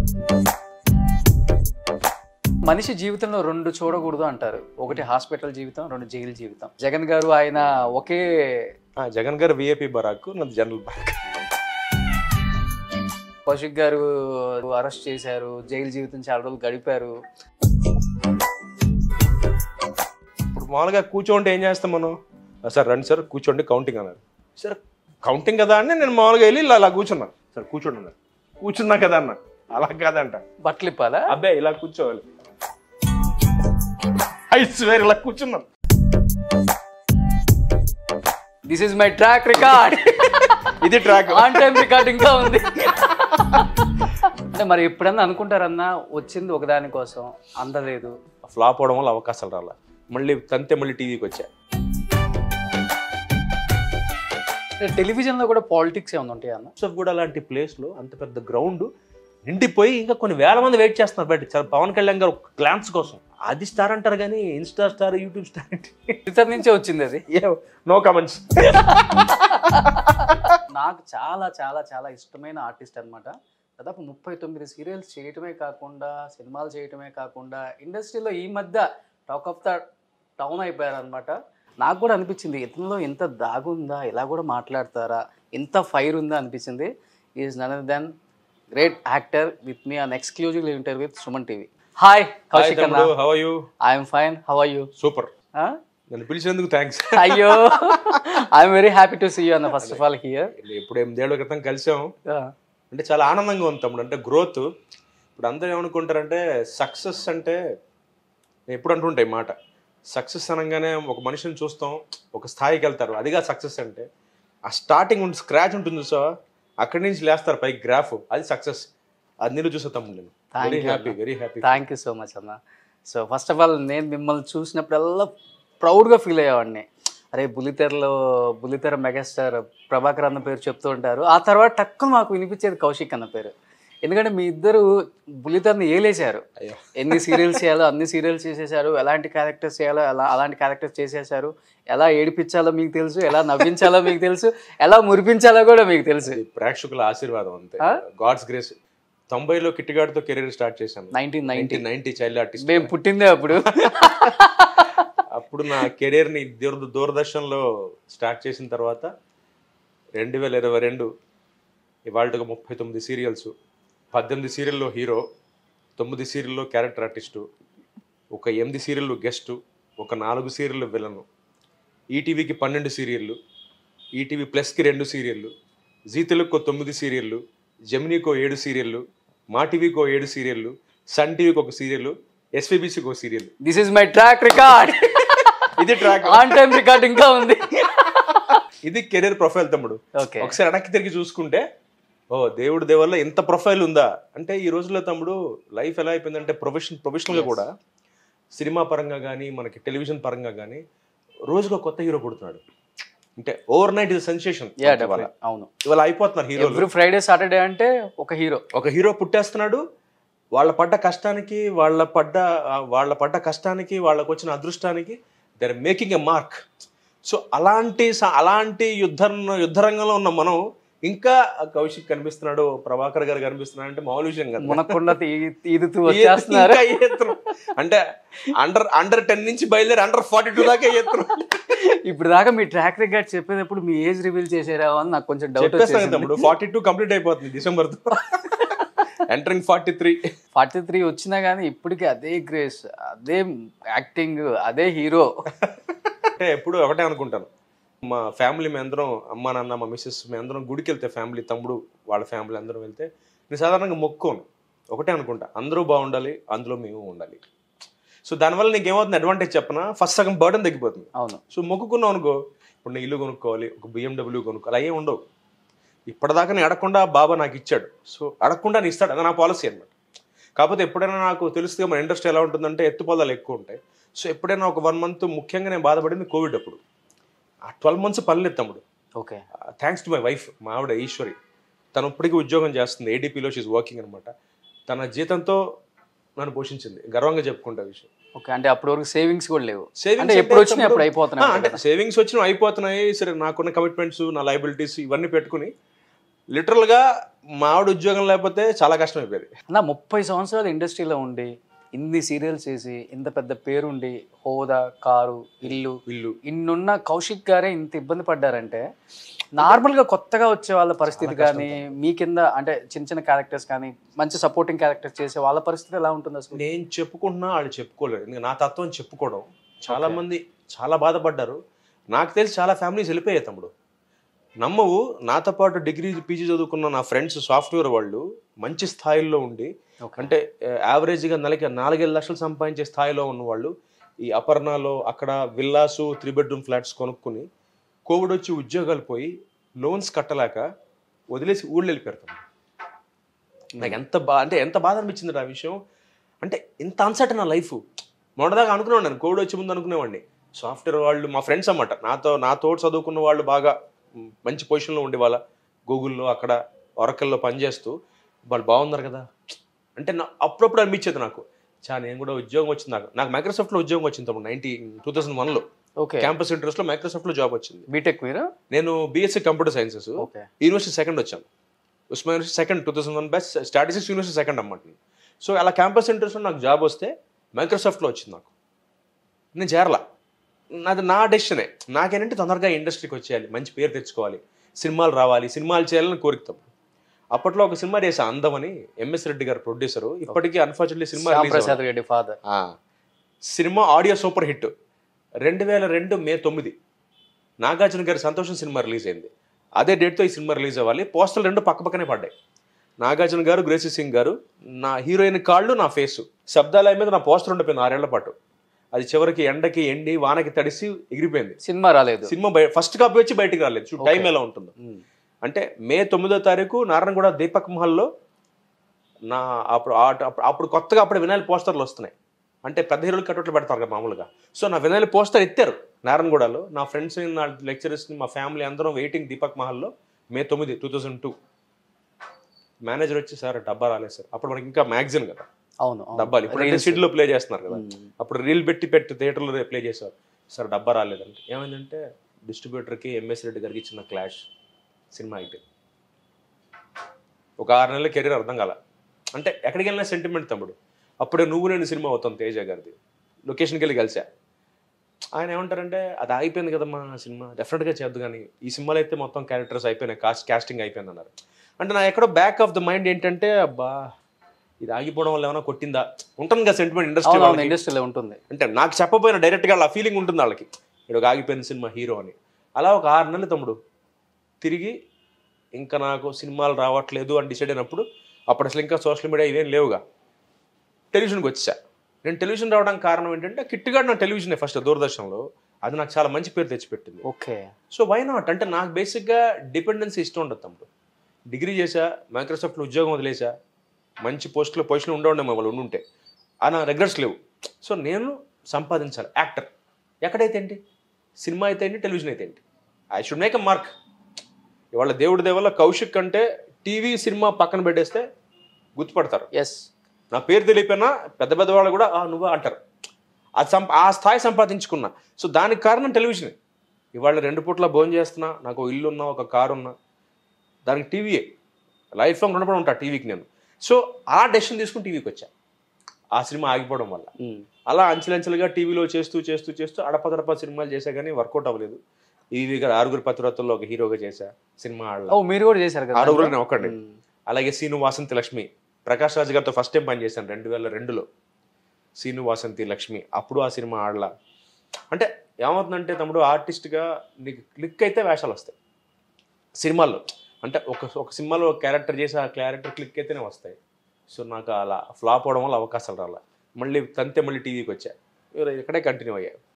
మనిషి జీవితంలో రెండు చూడకూడదు అంటారు ఒకటి హాస్పిటల్ జీవితం రెండు జైలు జీవితం జగన్ గారు ఆయన ఒకే ఆ, జగన్ గారు విఐపి బరాక్ నాది general barrack Kaushik garu arrest చేశారు జైలు జీవితం చాలా రోజులు గడిపారు ఇప్పుడు మామూలుగా కూర్చోండి ఏం చేస్తాం మనం "ఆ, సార్ రండి సార్ కూర్చోండి కౌంటింగ్ అన్నారు సార్ కౌంటింగ్ కదా అని నేను మామూలుగా వెళ్ళి ఇలా అలా కూర్చున్నాను సార్ కూర్చోండి అన్నారు కూర్చున్నా కదా అన్న అలా కాదంట బట్టలు ఇప్పాలా అబ్బాయి ఇలా కూర్చోవాలి ఐ స్వేర్ ఇలా కూర్చున్నాను this is my track record ఇది ట్రాక్ ఆన్ టైం రికార్డ్ ఇంకా ఉంది అంటే మరి ఎప్పుడన్నా అనుకుంటారన్నా వచ్చింది ఒకదాని కోసం అందలేదు ఫ్లాప్ అవడం వల్ల అవకాశాలు రాల మళ్ళీ తంతే మళ్ళీ టీవీకి వచ్చా అంటే టెలివిజన్లో కూడా పాలిటిక్స్ ఏమైనా ఉంటాయి అన్న జోసెఫ్ కూడా అలాంటి ప్లేస్లో అంత పెద్ద గ్రౌండ్ నిండిపోయి ఇంకా కొన్ని వేల మంది వెయిట్ చేస్తున్నారు బయట చాలా పవన్ కళ్యాణ్ గారు గ్లాన్స్ కోసం అది స్టార్ అంటారు కానీ ఇన్స్టా స్టార్ యూట్యూబ్ స్టార్ అంటే ట్విట్టర్ నుంచే వచ్చింది అది నో కమెంట్స్ నాకు చాలా చాలా చాలా ఇష్టమైన ఆర్టిస్ట్ అన్నమాట దాదాపు ముప్పై తొమ్మిది సీరియల్స్ చేయటమే కాకుండా సినిమాలు చేయటమే కాకుండా ఇండస్ట్రీలో ఈ మధ్య టాక్ ఆఫ్ ద టౌన్ అయిపోయారనమాట నాకు కూడా అనిపించింది ఇతనిలో ఎంత దాగుందా ఇలా కూడా మాట్లాడతారా ఎంత ఫైర్ ఉందా అనిపించింది is none then great actor with me an exclusive interview with Suman TV hi Kaushik అన్న how you I'm fine how are you super నన్ను పిలిచినందుకు థ్యాంక్స్ అయ్యో I'm very happy to see you అన్న ఫస్ట్ ఆఫ్ ఆల్ హియర్ ఇప్పుడు ఎనిమిదేళ్ల క్రితం కలిసాం అంటే చాలా ఆనందంగా ఉంది తమ్ముడు అంటే గ్రోత్ ఇప్పుడు అందరూ ఏమనుకుంటారంటే సక్సెస్ అంటే నేను ఎప్పుడు అంటుంటాయి మాట సక్సెస్ అనగానే ఒక మనిషిని చూస్తాం ఒక స్థాయికి వెళ్తారు అదిగా సక్సెస్ అంటే ఆ స్టార్టింగ్ ఉంటుంది స్క్రాచ్ ఉంటుంది సో అక్కడి నుంచి లేస్తారు పైకి గ్రాఫ్ అది సక్సెస్ అది నేను చూసా తమ్ముడు నేను Thank వెరీ you, హ్యాపీ అన్న. Very happy thank you so much అన్న సో ఫస్ట్ ఆఫ్ ఆల్ నేను మిమ్మల్ని చూసినప్పుడల్లా ప్రౌడ్గా ఫీల్ అయ్యేవాడిని అరే బులితెరలో బులితెర మెగాస్టార్ ప్రభాకర్ అన్న పేరు చెప్తూ ఉంటారు ఆ తర్వాత తక్కువ మాకు వినిపించేది కౌశిక్ అన్న పేరు ఎందుకంటే మీ ఇద్దరు బులితెరని ఏలేశారు అయ్యో ఎన్ని సీరియల్స్ చేయాలో అన్ని సీరియల్స్ చేసేసారు ఎలాంటి క్యారెక్టర్స్ చేయాలో ఎలా అలాంటి క్యారెక్టర్స్ చేసేసారు ఎలా ఏడిపించాలో మీకు తెలుసు ఎలా నవ్వించాలో మీకు తెలుసు ఎలా మురిపించాలో కూడా మీకు తెలుసు ఇది ప్రేక్షకుల ఆశీర్వాదం అంతే ఆ? గాడ్స్ గ్రేస్ తొంభైలో కిట్టిగాడితో కెరీర్ స్టార్ట్ చేశాను nineteen ninety nineteen ninety child artist మేము పుట్టిందే అప్పుడు అప్పుడు నా కెరీర్ని దూర దూరదర్శన్లో స్టార్ట్ చేసిన తర్వాత రెండు వేల ఇరవై రెండు ఇవాళ ముప్పై తొమ్మిది సీరియల్స్ పద్దెనిమిది సీరియల్లో హీరో తొమ్మిది సీరియల్లో క్యారెక్టర్ ఆర్టిస్టు ఒక ఎనిమిది సీరియల్లో గెస్టు ఒక నాలుగు సీరియల్లో విలను ఈటీవీకి పన్నెండు సీరియళ్ళు ఈటీవీ ప్లస్కి రెండు సీరియళ్ళు జీ తెలుగుకో తొమ్మిది సీరియళ్ళు జమినీకో ఏడు సీరియళ్ళు మా టీవీకో ఏడు సీరియళ్ళు సన్ టీవీకి ఒక సీరియల్ ఎస్వీబీసీకి ఒక serial this is my track record ఇది ట్రాక్ ఆన్ టైం రికార్డ్ ఇంకా ఉంది ఇది కెరీర్ ప్రొఫైల్ తమ్ముడు ఓకే ఒకసారి వెనక్కి తిరిగి చూసుకుంటే ఓ దేవుడి దేవల్ల ఎంత ప్రొఫైల్ ఉందా అంటే ఈ రోజుల్లో తమ్ముడు లైఫ్ ఎలా అయిపోయిందంటే ప్రొఫెషన్ ప్రొఫెషనల్గా కూడా సినిమా పరంగా కానీ మనకి టెలివిజన్ పరంగా కానీ రోజుగా కొత్త హీరో పుడుతున్నాడు అంటే ఓవర్ నైట్ ఇది సెన్సేషన్ యా ఇవాళ అవును ఇవాళ అయిపోతున్నారు హీరోలు ఎవ్రీ ఫ్రైడే సాటర్డే అంటే ఒక హీరో ఒక హీరో పుట్టేస్తున్నాడు వాళ్ళ పడ్డ కష్టానికి వాళ్ళ పడ్డ ఆ, వాళ్ళ పడ్డ కష్టానికి వాళ్ళకు వచ్చిన అదృష్టానికి they're making a mark so అలాంటి స- అలాంటి యుద్ధ యుద్ధ రంగంలో ఉన్న మనం ఇంకా కౌశిక్ కనిపిస్తున్నాడు ప్రభాకర్ గారు కనిపిస్తున్నాడు అంటే మామూలు విషయం కదా మునక్కుండా ఈదుతూ వచ్చేస్తున్నారు ఇంకా ఈ ఎత్తున. అంటే అండర్ అండర్ టెన్ నుంచి బయలుదేరి అండర్ ఫార్టీ టూ దాకా ఎత్తున ఇప్పుడు దాకా మీ ట్రాక్ రికార్డ్ చెప్పేటప్పుడు మీ ఏజ్ రివీల్ చేసేరా అని నాకు కొంచెం డౌట్ చెప్పేస్తాను కదా వచ్చింది తమ్ముడు ఫార్టీ టూ కంప్లీట్ అయిపోతుంది December entering forty three forty three వచ్చినా కానీ ఇప్పటికీ అదే గ్రేస్ అదే యాక్టింగ్ అదే హీరో అంటే ఎప్పుడు ఒకటే అనుకుంటాను మా ఫ్యామిలీ మేము అందరం అమ్మ నాన్న మా మిస్సెస్ మేము అందరం గుడికి వెళ్తే ఫ్యామిలీ తమ్ముడు వాళ్ళ ఫ్యామిలీ అందరం వెళ్తే నేను సాధారణంగా మొక్కుకోను ఒకటే అనుకుంటా అందరూ బాగుండాలి అందులో మేము ఉండాలి సో దానివల్ల నీకు ఏమవుతుంది అడ్వాంటేజ్ చెప్పనా ఫస్ట్ సగం బర్డన్ తగ్గిపోతుంది అవును సో మొక్కుకున్నావు అనుకో ఇప్పుడు నేను ఇల్లు కొనుక్కోవాలి ఒక బిఎండబ్ల్యూ కొనుక్కోవాలి అవి ఏం ఉండవు ఇప్పటిదాకా నేను అడగకుండా బాబా నాకు ఇచ్చాడు సో అడగకుండా నేను ఇస్తాడు అది నా పాలసీ అనమాట కాకపోతే ఎప్పుడైనా నాకు తెలుస్తుంది మన ఇండస్ట్రీ ఎలా ఉంటుందంటే ఎత్తుపోదాలు ఎక్కువ ఉంటాయి సో ఎప్పుడైనా ఒక వన్ మంత్ ముఖ్యంగా నేను బాధపడింది కోవిడ్ అప్పుడు ఆ ట్వెల్వ్ మంత్స్ పర్లేదు తమ్ముడు okay thanks to my wife మా ఆవిడ ఈశ్వరి తను ఇప్పటికీ ఉద్యోగం చేస్తుంది ఏడీపీలో షీఈ్ వర్కింగ్ అనమాట తన జీతంతో నన్ను పోషించింది గర్వంగా చెప్పుకుంటా ఆ విషయం ఓకే అంటే అప్పటి వరకు సేవింగ్స్ కూడా లేవు Savings అంటే అంటే ఎప్పుడు వచ్చినాయి తమ్ముడు- అప్పుడు ఆ, అయిపోతున్నాయి అంటే సేవింగ్స్ వచ్చిన అయిపోతున్నాయి సరే నాకున్న కమిట్మెంట్స్ నా లైబిలిటీస్ ఇవన్నీ పెట్టుకుని లిటరల్గా మావిడ ఉద్యోగం లేకపోతే చాలా కష్టం అయిపోయేది నా ముప్పై సంవత్సరాలు ఇండస్ట్రీలో ఉండి ఇన్ని సీరియల్స్ చేసి ఇంత పెద్ద పేరుండి హోదా కారు ఇల్లు వీళ్ళు ఇన్నున్న కౌశిక్ గారే ఇంత ఇబ్బంది పడ్డారంటే నార్మల్గా కొత్తగా వచ్చే వాళ్ళ పరిస్థితి కానీ మీ కింద అంటే చిన్న చిన్న క్యారెక్టర్స్ కానీ మంచి సపోర్టింగ్ క్యారెక్టర్స్ చేసే వాళ్ళ పరిస్థితి ఎలా ఉంటుంది అసలు నేను చెప్పుకుంటున్నా వాళ్ళు చెప్పుకోలేరు ఎందుకంటే నా తత్వం చెప్పుకోవడం చాలా మంది చాలా బాధపడ్డారు నాకు తెలిసి చాలా ఫ్యామిలీస్ వెళ్ళిపోయాయి తమ్ముడు నమ్మవు నాతో పాటు డిగ్రీ పీజీ చదువుకున్న నా ఫ్రెండ్స్ సాఫ్ట్వేర్ వాళ్ళు మంచి స్థాయిలో ఉండి Okay. అంటే యావరేజ్గా నెలకి నాలుగైదు లక్షలు సంపాదించే స్థాయిలో ఉన్న వాళ్ళు ఈ అపర్ణలో అక్కడ విల్లాసు త్రీ బెడ్రూమ్ ఫ్లాట్స్ కొనుక్కుని కోవిడ్ వచ్చి ఉద్యోగాలు పోయి లోన్స్ కట్టలేక వదిలేసి ఊళ్ళు వెళ్ళిపోయారు తమ్ముడు. నాకు ఎంత బా అంటే ఎంత బాధ అనిపించింది ఆ విషయం అంటే ఇంత అన్సర్ట్ నా లైఫ్ మొన్నదాకా అనుకునేవాడు నేను కోవిడ్ వచ్చే ముందు అనుకునేవాడిని సాఫ్ట్వేర్ వాళ్ళు మా ఫ్రెండ్స్ అన్నమాట నాతో నాతో చదువుకున్న వాళ్ళు బాగా మ్, మంచి పొజిషన్లో ఉండే వాళ్ళ గూగుల్లో అక్కడ ఒరకల్లో పనిచేస్తూ వాళ్ళు బాగున్నారు కదా అంటే నా అప్పుడప్పుడు అనిపించేది నాకు చా నేను కూడా ఉద్యోగం వచ్చింది నాకు నాకు మైక్రోసాఫ్ట్లో ఉద్యోగం వచ్చింది తమ్ముడు నైన్టీ టూ థౌసండ్ వన్లో ఓకే క్యాంపస్ ఇంటర్వ్యూస్లో మైక్రోసాఫ్ట్లో జాబ్ వచ్చింది బీటెక్ మీరు నేను BSc computer sciences okay university second వచ్చాను ఉస్మా university second two thousand one best statistics university second అన్నమాట నేను. సో అలా క్యాంపస్ ఇంటర్వ్యూస్లో నాకు జాబ్ వస్తే మైక్రోసాఫ్ట్లో వచ్చింది నాకు నేను చేరలా నాది నా డెసిషనే నాకేంటంటే తొందరగా ఇండస్ట్రీకి వచ్చేయాలి మంచి పేరు తెచ్చుకోవాలి సినిమాలు రావాలి సినిమాలు చేయాలని కోరికతాం అప్పట్లో ఒక సినిమా చేసా అందమని ఎంఎస్ రెడ్డి గారు ప్రొడ్యూసరు ఇప్పటికీ unfortunately cinema Shyam release Prasad Reddy father ఆ, సినిమా ఆడియో సూపర్ హిట్ రెండు వేల రెండు మే తొమ్మిది నాగార్జున గారి సంతోషం సినిమా రిలీజ్ అయింది అదే డేట్తో ఈ సినిమా రిలీజ్ అవ్వాలి పోస్టర్లు రెండు పక్క పక్కనే పడ్డాయి నాగార్జున గారు గ్రేసీ సింగ్ గారు నా హీరోయిన్ కాళ్ళు నా ఫేసు శబ్దాలయ మీద నా పోస్టర్ ఉండిపోయింది ఆరేళ్ల పాటు అది చివరికి ఎండకి ఎండి వానకి తడిసి ఎగిరిపోయింది సినిమా రాలేదు సినిమా బయ ఫస్ట్ కాపీ వచ్చి బయటికి రాలేదు చూడు టైం ఎలా ఉంటుందో అంటే మే తొమ్మిదో తారీఖు నారాయణగూడ దీపక్ మహల్లో నా అప్పుడు ఆ- అప్పుడు- అప్పుడు కొత్తగా అప్పుడు వినాయల్ పోస్టర్లు వస్తున్నాయి అంటే పెద్ద హీరోలు కట్టట్లు పెడతారు కదా మామూలుగా సో నా వినాయల్ పోస్టర్ ఎత్తారు నారాయణగూడలో నా ఫ్రెండ్స్ నా లెక్చరర్స్ని మా ఫ్యామిలీ అందరం వెయిటింగ్ దీపక్ మహల్లో మే తొమ్మిది టూ థౌజండ్ టూ మేనేజర్ వచ్చి సార్ డబ్బా రాలేదు సార్ అప్పుడు మనకి ఇంకా మ్యాగజైన్ కదా అవును అవును. డబ్బాలు ఇప్పుడు Reels. షీట్లో ప్లే చేస్తున్నారు కదా మ్మ్. అప్పుడు రీల్ పెట్టి పెట్టి థియేటర్లో ప్లే చేశారు సార్ డబ్బా రాలేదంటే ఏమైందంటే డిస్ట్రిబ్యూటర్కి ఎంఎస్ రెడ్డి గారికి ఇచ్చిన క్లాష్ సినిమా అయిపోయింది ఒక ఆరు నెలల కెరీర్ అర్థం కాల అంటే ఎక్కడికి వెళ్ళినా సెంటిమెంట్ తమ్ముడు అప్పుడే నువ్వు నేను సినిమా అవుతాం తేజ గారిది లొకేషన్కి వెళ్ళి కలిసా ఆయన ఏమంటారంటే అది అయిపోయింది కదమ్మా సినిమా డెఫినెట్గా చేద్దు కానీ ఈ సినిమాలో అయితే మొత్తం క్యారెక్టర్స్ అయిపోయినాయి కాస్ట్ కాస్టింగ్ అయిపోయింది అన్నారు అంటే నా ఎక్కడో బ్యాక్ ఆఫ్ ద మైండ్ ఏంటంటే అబ్బా ఇది ఆగిపోవడం వల్ల ఏమైనా కొట్టిందా ఉంటుంది కదా సెంటిమెంట్ ఇండస్ట్రీ అవును అవును ఇండస్ట్రీలో ఉంటుంది అంటే నాకు చెప్పబోయిన డైరెక్ట్గా అలా ఫీలింగ్ ఉంటుంది వాళ్ళకి ఇక్కడ ఒక ఆగిపోయిన సినిమా హీరో అని అలా ఒక ఆరు నెలలు తమ్ముడు తిరిగి ఇంకా నాకు సినిమాలు రావట్లేదు అని డిసైడ్ అయినప్పుడు అప్పుడు అసలు ఇంకా సోషల్ మీడియా ఇవేం లేవుగా టెలివిజన్కి వచ్చా నేను టెలివిజన్ రావడానికి కారణం ఏంటంటే కిట్టుగాడు నా టెలివిజనే ఫస్ట్ దూరదర్శన్లో అది నాకు చాలా మంచి పేరు తెచ్చిపెట్టింది ఓకే సో వై నాట్ అంటే నాకు బేసిక్గా డిపెండెన్సీ ఇష్టం ఉండదు తమ్ముడు డిగ్రీ చేశా మైక్రోసాఫ్ట్లో ఉద్యోగం వదిలేసా మంచి పోస్ట్లో పొజిషన్ ఉండే ఉండే వాళ్ళు ఉండుంటే ఆ నా రెగ్రెట్స్ లేవు సో నేను సంపాదించాలి యాక్టర్ ఎక్కడైతే ఏంటి సినిమా అయితే ఏంటి టెలివిజన్ అయితే ఏంటి I should make a mark ఇవాళ దేవుడి దేవల్ల కౌశిక్ అంటే టీవీ సినిమా పక్కన పెట్టేస్తే గుర్తుపడతారు ఎస్ నా పేరు తెలియపోయినా పెద్ద పెద్ద వాళ్ళు కూడా "ఆ, నువ్వా అంటారు అది సంప ఆ స్థాయి సంపాదించుకున్నా సో దానికి కారణం టెలివిజన్ ఇవాళ రెండు పూట్ల భోజనం చేస్తున్నా నాకు ఓ ఇల్లు ఉన్నా ఒక కారు ఉన్నా దానికి టీవీయే లైఫ్ లాంగ్ రుణపడి ఉంటా టీవీకి నేను సో ఆ డెసిషన్ తీసుకుని టీవీకి వచ్చా ఆ సినిమా ఆగిపోవడం వల్ల అలా అంచెలంచెలుగా టీవీలో చేస్తూ చేస్తూ చేస్తూ అడపదడప సినిమాలు చేశా కానీ వర్కౌట్ అవ్వలేదు ఈవీ గారు ఆరుగురు పతివ్రతల్లో ఒక హీరోగా చేశా సినిమా ఆడలా ఓ మీరు కూడా చేశారు కదా ఆరుగురు నేను ఒక్కడే మ్మ్. అలాగే సీను వాసంతి లక్ష్మి ప్రకాష్ రాజ్ గారితో ఫస్ట్ టైం పనిచేశాను రెండు వేల రెండులో సీను వాసంతి లక్ష్మి అప్పుడు ఆ సినిమా ఆడలా అంటే ఏమవుతుందంటే తమ్ముడు ఆర్టిస్ట్గా నీకు క్లిక్ అయితే వేషాలు వస్తాయి సినిమాల్లో అంటే ఒక ఒక సినిమాలో ఒక క్యారెక్టర్ చేసి ఆ క్యారెక్టర్ క్లిక్ అయితేనే వస్తాయి సో నాకు అలా ఫ్లాప్ అవడం వల్ల అవకాశాలు రాలా మళ్ళీ తంతే మళ్ళీ టీవీకి వచ్చా ఇక్కడే కంటిన్యూ అయ్యా